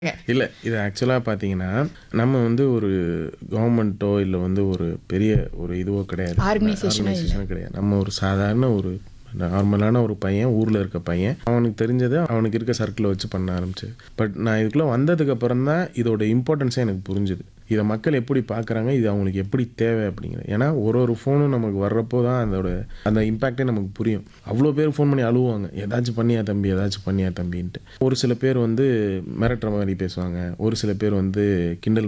இல்ல. இது ஆக்சுவலா பார்த்தீங்கன்னா, நம்ம வந்து ஒரு கவர்மெண்ட்டோ, இல்ல வந்து ஒரு பெரிய ஒரு இதுவோ கிடையாது. ஆர்கனைசேஷனோ இல்ல. ஆர்கனைசேஷனோ கிடையாது. நம்ம ஒரு சாதாரண ஒரு நார்மலான ஒரு பையன், ஊர்ல இருக்க பையன். அவனுக்கு தெரிஞ்சத அவனுக்கு இருக்க சர்க்கிள வச்சு பண்ண ஆரம்பிச்சு. பட் நான் இதுக்குள்ள வந்ததுக்கு அப்புறம் தான் இதோட இம்பார்ட்டன்ஸே எனக்கு புரிஞ்சுது. இத மக்கள் எப்படி பார்க்குறாங்க, இது அவங்களுக்கு எப்படி தேவை அப்படிங்கிறது. ஏன்னா ஒரு ஒரு ஃபோனும் நமக்கு வர்றப்போ தான் அதோட அந்த இம்பேக்ட்டே நமக்கு புரியும். அவ்வளோ பேர் ஃபோன் பண்ணி அழுவாங்க. "ஏதாச்சும் பண்ணியா தம்பி, ஏதாச்சும் பண்ணியா தம்பின்ட்டு." ஒரு சில பேர் வந்து மிரட்டுற மாரி பேசுவாங்க. ஒரு சில பேர் வந்து கிண்டல்